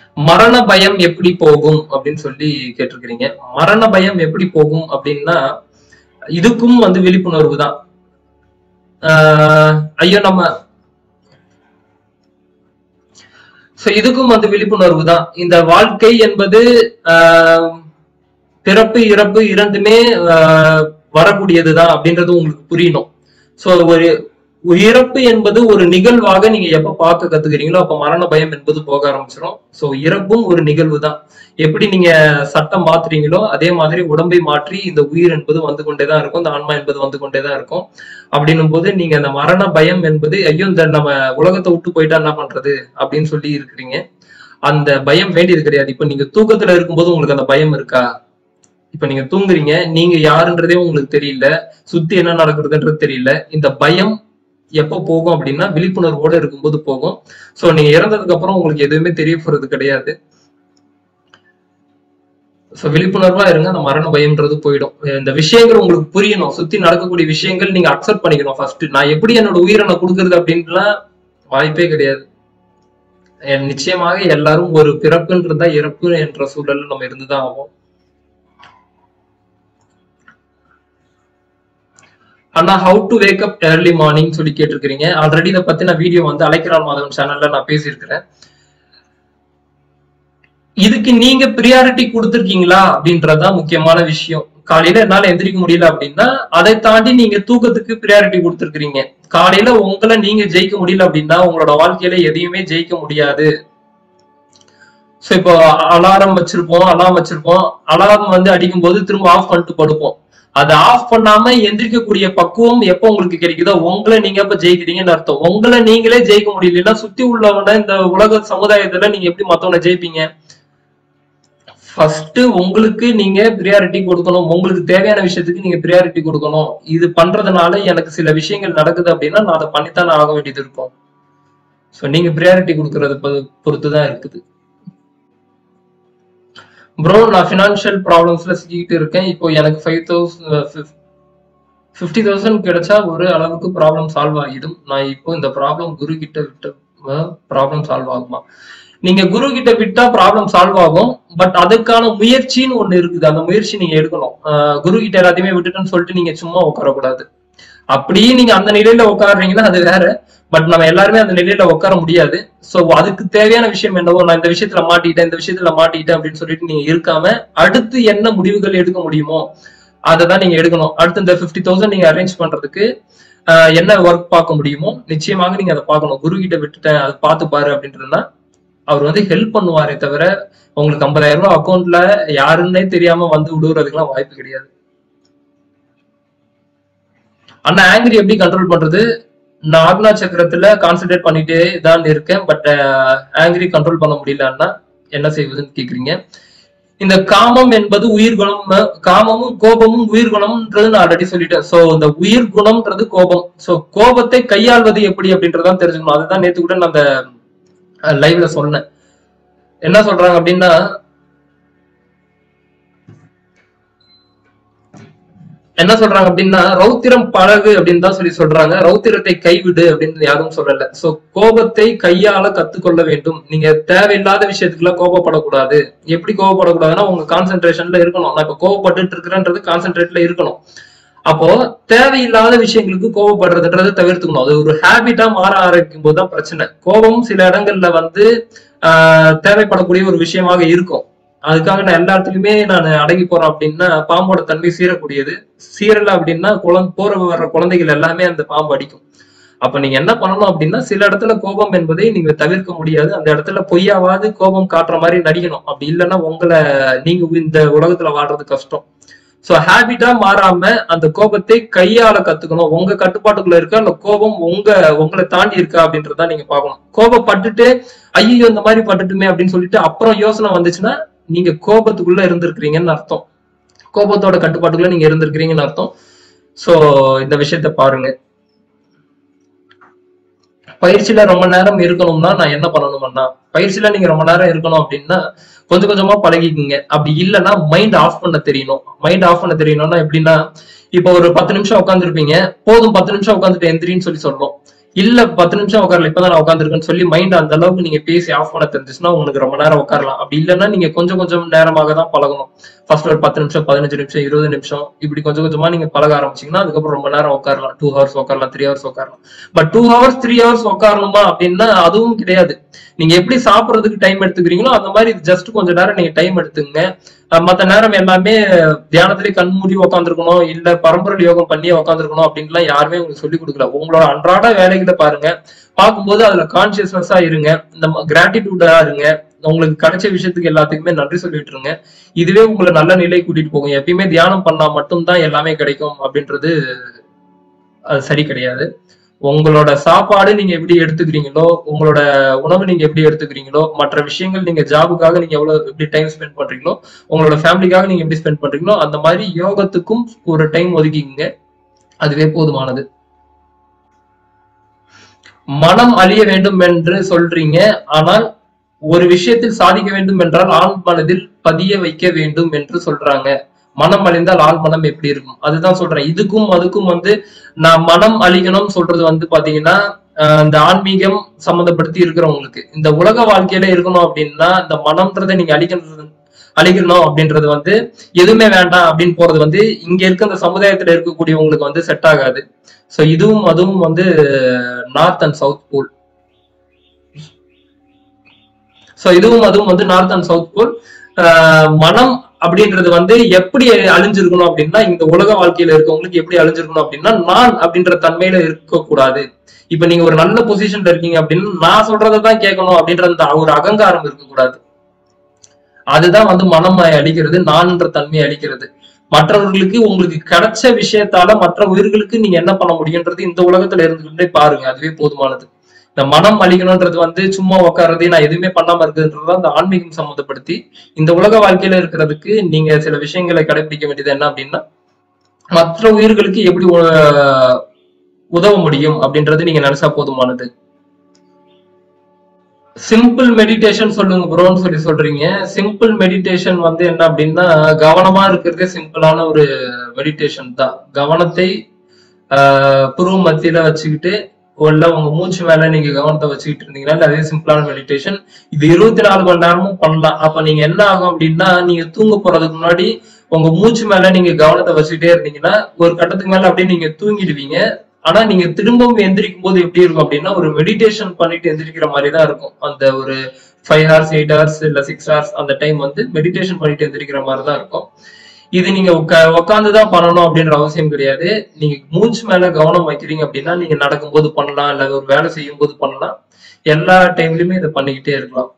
மரண பயம் எப்படி போகும் அப்படின்னு சொல்லி கேட்டிருக்கிறீங்க மரண பயம் எப்படி போகும் அப்படின்னா இதுக்கும் வந்து விழிப்புணர்வு தான் ஆஹ் ஐயோ நம்ம சோ இதுக்கும் வந்து விழிப்புணர்வு தான் இந்த வாழ்க்கை என்பது ஆஹ் பிறப்பு இறப்பு இரண்டுமே ஆஹ் வரக்கூடியதுதான் அப்படின்றது உங்களுக்கு புரியணும் சோ ஒரு இறப்பு என்பது ஒரு நிகழ்வாக நீங்க எப்ப பார்க்க கத்துக்கிறீங்களோ அப்ப மரண பயம் என்பது போக ஆரம்பிச்சிடும் சோ இறப்பும் ஒரு நிகழ்வு தான் எப்படி நீங்க சட்டம் மாத்துறீங்களோ அதே மாதிரி உடம்பை மாற்றி இந்த உயிர் என்பது வந்து கொண்டேதான் இருக்கும் இந்த ஆன்மா என்பது வந்து கொண்டேதான் இருக்கும் அப்படின்னும் போது நீங்க அந்த மரண பயம் என்பது ஐயோ இந்த நம்ம உலகத்தை விட்டு போயிட்டா என்ன பண்றது அப்படின்னு சொல்லி இருக்கிறீங்க அந்த பயம் வேண்டியது கிடையாது இப்ப நீங்க தூக்கத்துல இருக்கும்போது உங்களுக்கு அந்த பயம் இருக்கா இப்ப நீங்க தூங்குறீங்க நீங்க யாருன்றதே உங்களுக்கு தெரியல சுத்தி என்ன நடக்குதுன்றது தெரியல இந்த பயம் எப்போ போகும் அப்படின்னா விழிப்புணர்வோட இருக்கும்போது போகும் சோ நீங்க இறந்ததுக்கு அப்புறம் உங்களுக்கு எதுவுமே தெரிய போறது கிடையாது சோ விழிப்புணர்வா இருங்க அந்த மரண பயம்ன்றது போயிடும் இந்த விஷயங்கள் உங்களுக்கு புரியணும் சுத்தி நடக்கக்கூடிய விஷயங்கள் நீங்க அக்செப்ட் பண்ணிக்கணும் ஃபர்ஸ்ட் நான் எப்படி என்னோட உயிரை நான் கொடுக்கறது அப்படின்ட்டுலாம் வாய்ப்பே கிடையாது எ- நிச்சயமாக எல்லாரும் ஒரு பிறப்புன்றதா இறப்பு என்ற சூழல்ல நம்ம இருந்துதான் ஆகும் அண்ணா how to wake up early morning சொல்லி கேட்டிருக்கிறீங்க ஆல்ரெடி இதை பத்தின வீடியோ வந்து அலைக்கிறான் மாதவன் சேனல்ல நான் பேசியிருக்கிறேன் இதுக்கு நீங்க ப்ரியாரிட்டி கொடுத்துருக்கீங்களா அப்படின்றதுதான் முக்கியமான விஷயம் காலையில என்னால எந்திரிக்க முடியல அப்படின்னா அதை தாண்டி நீங்க தூக்கத்துக்கு ப்ரியாரிட்டி கொடுத்துருக்கீங்க காலையில உங்களை நீங்க ஜெயிக்க முடியல அப்படின்னா உங்களோட வாழ்க்கையில எதையுமே ஜெயிக்க முடியாது சோ இப்போ அலாரம் வச்சிருப்போம் அலாரம் வச்சிருப்போம் அலாரம் வந்து அடிக்கும் போது திரும்ப ஆஃப் பண்ணிட்டு படுப்போம் அதை ஆஃப் பண்ணாம எந்திரிக்கக்கூடிய பக்குவம் எப்போ உங்களுக்கு கிடைக்குதோ உங்களை நீங்க எப்ப ஜெயிக்கிறீங்கன்னு அர்த்தம் உங்களை நீங்களே ஜெயிக்க முடியலன்னா சுத்தி உள்ளவன இந்த உலக சமுதாயத்துல நீங்க எப்படி மத்தவனை ஜெயிப்பீங்க ஃபர்ஸ்ட் உங்களுக்கு நீங்க ப்ரியாரிட்டி கொடுக்கணும் உங்களுக்கு தேவையான விஷயத்துக்கு நீங்க ப்ரியாரிட்டி கொடுக்கணும் இது பண்றதுனால எனக்கு சில விஷயங்கள் நடக்குது அப்படின்னா நான் அதை பண்ணித்தானே ஆக வேண்டியது இருக்கும் ஸோ நீங்க ப்ரியாரிட்டி கொடுக்கறத பொறுத்து தான் இருக்குது ப்ரோ நான் ஃபினான்ஷியல் ப்ராப்ளம்ஸ்ல சிக்கிட்டு இருக்கேன் இப்போ எனக்கு ஃபைவ் தௌசண்ட் ஃபிஃப்டி தௌசண்ட் கிடைச்சா ஒரு அளவுக்கு ப்ராப்ளம் சால்வ் ஆகிடும் நான் இப்போ இந்த ப்ராப்ளம் குரு கிட்ட விட்ட ப்ராப்ளம் சால்வ் ஆகுமா நீங்க குரு கிட்ட விட்டா ப்ராப்ளம் சால்வ் ஆகும் பட் அதுக்கான முயற்சின்னு ஒண்ணு இருக்குது அந்த முயற்சி நீங்க எடுக்கணும் ஆஹ் குரு கிட்ட எல்லாத்தையுமே விட்டுட்டுன்னு சொல்லிட்டு நீங்க சும்மா உட்காரக்கூடாது அப்படியே நீங்க அந்த நிலையில உட்காருறீங்கன்னா அது வேற பட் நம்ம எல்லாருமே அந்த நிலையில உட்கார முடியாது சோ அதுக்கு தேவையான விஷயம் என்னவோ நான் இந்த விஷயத்துல மாட்டிக்கிட்டேன் இந்த விஷயத்துல மாட்டிக்கிட்டேன் அப்படின்னு சொல்லிட்டு நீங்க இருக்காம அடுத்து என்ன முடிவுகள் எடுக்க முடியுமோ அதை தான் நீங்க எடுக்கணும் அடுத்து இந்த ஃபிஃப்டி தௌசண்ட் நீங்க அரேஞ்ச் பண்றதுக்கு ஆஹ் என்ன ஒர்க் பார்க்க முடியுமோ நிச்சயமாக நீங்க அதை பார்க்கணும் குரு கிட்ட விட்டுட்டேன் அதை பார்த்து பாரு அப்படின்றதுனா அவர் வந்து ஹெல்ப் பண்ணுவாரே தவிர உங்களுக்கு ஐம்பதாயிரம் ரூபாய் அக்கௌண்ட்ல யாருன்னே தெரியாம வந்து விடுறதுக்கெல்லாம் வாய்ப்பு கிடையாது ஆனா ஆங்கிரி எப்படி கண்ட்ரோல் பண்றது நான் ஆக்னா சக்கரத்துல கான்சென்ட்ரேட் பண்ணிட்டே தான் இருக்கேன் பட் ஆங்கிரி கண்ட்ரோல் பண்ண முடியலன்னா என்ன செய்வதுன்னு கேக்குறீங்க இந்த காமம் என்பது உயிர் குணம் காமமும் கோபமும் உயிர் குணம்ன்றது நான் ஆல்ரெடி சொல்லிட்டேன் சோ இந்த உயிர் குணம்ன்றது கோபம் சோ கோபத்தை கையாள்வது எப்படி அப்படின்றதான் தெரிஞ்சுக்கணும் அதுதான் நேத்து கூட நான் அந்த லைவ்ல சொன்னேன் என்ன சொல்றாங்க அப்படின்னா என்ன சொல்றாங்க அப்படின்னா ரௌத்திரம் பழகு அப்படின்னு தான் சொல்லி சொல்றாங்க ரௌத்திரத்தை கைவிடு அப்படின்னு யாரும் சொல்லல சோ கோபத்தை கையால கத்துக்கொள்ள வேண்டும் நீங்க தேவையில்லாத விஷயத்துக்குலாம் கோபப்படக்கூடாது எப்படி கோபப்படக்கூடாதுன்னா உங்க கான்சென்ட்ரேஷன்ல இருக்கணும் நான் இப்ப கோபப்பட்டு இருக்கிறேன்றது கான்சென்ட்ரேட்ல இருக்கணும் அப்போ தேவையில்லாத விஷயங்களுக்கு கோபப்படுறதுன்றதை தவிர்த்துக்கணும் அது ஒரு ஹேபிட்டா மாற ஆரம்பிக்கும் போதுதான் பிரச்சனை கோபம் சில இடங்கள்ல வந்து ஆஹ் தேவைப்படக்கூடிய ஒரு விஷயமாக இருக்கும் அதுக்காக நான் எல்லா இடத்துலயுமே நான் அடங்கி போறேன் அப்படின்னா பாம்போட தன்மை சீரக்கூடியது சீரல அப்படின்னா குழந்தை போற வர்ற குழந்தைகள் எல்லாமே அந்த பாம்பு அடிக்கும் அப்ப நீங்க என்ன பண்ணணும் அப்படின்னா சில இடத்துல கோபம் என்பதை நீங்க தவிர்க்க முடியாது அந்த இடத்துல பொய்யாவது கோபம் காட்டுற மாதிரி நடிக்கணும் அப்படி இல்லைன்னா உங்களை நீங்க இந்த உலகத்துல வாழ்றது கஷ்டம் சோ ஹேபிட்டா மாறாம அந்த கோபத்தை கையால கத்துக்கணும் உங்க கட்டுப்பாட்டுக்குள்ள இருக்க அந்த கோபம் உங்க உங்களை தாண்டி இருக்கா அப்படின்றத நீங்க பார்க்கணும் கோபப்பட்டுட்டு ஐயோ இந்த மாதிரி பட்டுட்டுமே அப்படின்னு சொல்லிட்டு அப்புறம் யோசனை வந்துச்சுன்னா நீங்க கோபத்துக்குள்ள இருந்திருக்கிறீங்கன்னு அர்த்தம் கோபத்தோட கட்டுப்பாட்டுக்குள்ள நீங்க இருந்திருக்கிறீங்கன்னு அர்த்தம் சோ இந்த விஷயத்த பாருங்க பயிற்சியில ரொம்ப நேரம் இருக்கணும்னா நான் என்ன பண்ணணும்னா பயிற்சியில நீங்க ரொம்ப நேரம் இருக்கணும் அப்படின்னா கொஞ்சம் கொஞ்சமா பழகிக்குங்க அப்படி இல்லைன்னா மைண்ட் ஆஃப் பண்ண தெரியணும் மைண்ட் ஆஃப் பண்ண தெரியணும்னா எப்படின்னா இப்போ ஒரு பத்து நிமிஷம் உட்காந்துருப்பீங்க போதும் பத்து நிமிஷம் உட்காந்துட்டு எந்திரின்னு சொல்லி சொல்றோம் இல்ல பத்து நிமிஷம் உட்காரல இப்பதான் நான் உட்காந்துருக்கேன்னு சொல்லி மைண்ட் அந்த அளவுக்கு நீங்க பேசி ஆஃப் பண்ண தெரிஞ்சுச்சுன்னா உங்களுக்கு ரொம்ப நேரம் உட்காரலாம் அப்படி இல்லைன்னா நீங்க கொஞ்சம் கொஞ்சம் நேரமாக தான் பழகணும் ஃபர்ஸ்ட் ஒரு பத்து நிமிஷம் பதினஞ்சு நிமிஷம் இருபது நிமிஷம் இப்படி கொஞ்சம் கொஞ்சமா நீங்க பழக ஆரம்பிச்சீங்கன்னா அதுக்கப்புறம் ரொம்ப நேரம் உட்காரலாம் டூ ஹவர்ஸ் உட்காரலாம் த்ரீ ஹவர்ஸ் உட்காரலாம் but two hours three hours உட்காரணுமா அப்படின்னா அதுவும் கிடையாது நீங்க எப்படி சாப்பிடுறதுக்கு டைம் எடுத்துக்கிறீங்களோ அந்த மாதிரி ஜஸ்ட் கொஞ்ச நேரம் நீங்க டைம் எடுத்துங்க அஹ் மத்த நேரம் எல்லாமே தியானத்திலே கண் மூடி உட்காந்துருக்கணும் இல்ல பரம்பரை யோகம் பண்ணி உட்காந்துருக்கணும் அப்படின்லாம் யாருமே உங்களுக்கு சொல்லி கொடுக்கல உங்களோட அன்றாட வேலைகளை பாருங்க பார்க்கும்போது அதுல கான்சியஸ்னஸா இருங்க இந்த கிராட்டிடியூடா இருங்க உங்களுக்கு கிடைச்ச விஷயத்துக்கு எல்லாத்துக்குமே நன்றி சொல்லிட்டு இருங்க இதுவே உங்களை நல்ல நிலை கூட்டிட்டு போகும் எப்பயுமே தியானம் பண்ணா மட்டும்தான் எல்லாமே கிடைக்கும் அப்படின்றது அது சரி கிடையாது உங்களோட சாப்பாடு நீங்க எப்படி எடுத்துக்கிறீங்களோ உங்களோட உணவு நீங்க எப்படி எடுத்துக்கிறீங்களோ மற்ற விஷயங்கள் நீங்க ஜாபுக்காக நீங்க எவ்வளவு எப்படி டைம் ஸ்பெண்ட் பண்றீங்களோ உங்களோட ஃபேமிலிக்காக நீங்க எப்படி ஸ்பெண்ட் பண்றீங்களோ அந்த மாதிரி யோகத்துக்கும் ஒரு டைம் ஒதுக்கிங்க அதுவே போதுமானது மனம் அழிய வேண்டும் என்று சொல்றீங்க ஆனால் ஒரு விஷயத்தில் சாதிக்க வேண்டும் என்றால் ஆண் மனதில் பதிய வைக்க வேண்டும் என்று சொல்றாங்க மனம் அழிந்தால் ஆள் மனம் எப்படி இருக்கும் அதுதான் சொல்றேன் இதுக்கும் அதுக்கும் வந்து நான் மனம் அழிக்கணும் சொல்றது வந்து பாத்தீங்கன்னா ஆஹ் இந்த ஆன்மீகம் சம்மந்தப்படுத்தி இருக்கிறவங்களுக்கு இந்த உலக வாழ்க்கையில இருக்கணும் அப்படின்னா இந்த மனம்ன்றதை நீங்க அழிக்கிறது அழிக்கணும் அப்படின்றது வந்து எதுவுமே வேண்டாம் அப்படின்னு போறது வந்து இங்க இருக்க இந்த சமுதாயத்துல இருக்கக்கூடியவங்களுக்கு வந்து செட் ஆகாது சோ இதுவும் அதுவும் வந்து north and south pole so இதுவும் அதுவும் வந்து நார்த் அண்ட் சவுத் போல் மனம் அப்படின்றது வந்து எப்படி அழிஞ்சிருக்கணும் அப்படின்னா இந்த உலக வாழ்க்கையில இருக்கவங்களுக்கு எப்படி அழிஞ்சிருக்கணும் அப்படின்னா நான் அப்படின்ற தன்மையில இருக்கக்கூடாது இப்ப நீங்க ஒரு நல்ல பொசிஷன்ல இருக்கீங்க அப்படின்னா நான் சொல்றதை தான் கேட்கணும் அப்படின்ற அந்த ஒரு அகங்காரம் இருக்கக்கூடாது அதுதான் வந்து மனம் அழிக்கிறது நான்ன்ற தன்மையை அழிக்கிறது மற்றவர்களுக்கு உங்களுக்கு கிடைச்ச விஷயத்தால மற்ற உயிர்களுக்கு நீங்க என்ன பண்ண முடியுன்றது இந்த உலகத்துல இருந்துகிட்டே பாருங்க அதுவே போதுமானது இந்த மனம் அழிக்கணும்ன்றது வந்து சும்மா உட்கார்றதே நான் எதுவுமே பண்ணாம இருக்குன்றது அந்த ஆன்மீகம் சம்மந்தப்படுத்தி இந்த உலக வாழ்க்கையில இருக்கிறதுக்கு நீங்க சில விஷயங்களை கடைபிடிக்க வேண்டியது என்ன அப்படின்னா மற்ற உயிர்களுக்கு எப்படி உ- உதவ முடியும் அப்படின்றது நீங்க நினைச்சா போதுமானது சிம்பிள் மெடிடேஷன் சொல்லுங்க ப்ரோன்னு சொல்லி சொல்றீங்க சிம்பிள் மெடிடேஷன் வந்து என்ன அப்படின்னா கவனமா இருக்கிறதே சிம்பிளான ஒரு மெடிடேஷன் தான் கவனத்தை ஆஹ் புருவ மத்தியில வச்சுக்கிட்டு இல்ல உங்க மூச்சு மேல நீங்க கவனத்தை வச்சுக்கிட்டு இருந்தீங்கன்னா அதே சிம்பிளான மெடிடேஷன் இது இருபத்தி நாலு மணி நேரமும் பண்ணலாம் அப்ப நீங்க என்ன ஆகும் அப்படின்னா நீங்க தூங்க போறதுக்கு முன்னாடி உங்க மூச்சு மேல நீங்க கவனத்தை வச்சுக்கிட்டே இருந்தீங்கன்னா ஒரு கட்டத்துக்கு மேல அப்படியே நீங்க தூங்கிடுவீங்க ஆனா நீங்க திரும்பவும் எந்திரிக்கும் போது எப்படி இருக்கும் அப்படின்னா ஒரு மெடிடேஷன் பண்ணிட்டு எந்திரிக்கிற மாதிரி தான் இருக்கும் அந்த ஒரு ஃபைவ் ஹவர்ஸ் எயிட் ஹவர்ஸ் இல்ல சிக்ஸ் ஹவர்ஸ் அந்த டைம் வந்து மெடிடேஷன் பண்ணிட்டு எந்திரிக்கிற மாதிரி தான் இருக்கும் இது நீங்க உட்காந்து தான் பண்ணணும் அப்படின்ற அவசியம் கிடையாது நீங்க மூச்சு மேல கவனம் வைக்கிறீங்க அப்படின்னா நீங்க நடக்கும்போது பண்ணலாம் இல்ல ஒரு வேலை செய்யும் போது பண்ணலாம் எல்லா டைம்லயுமே இதை பண்ணிக்கிட்டே இருக்கலாம்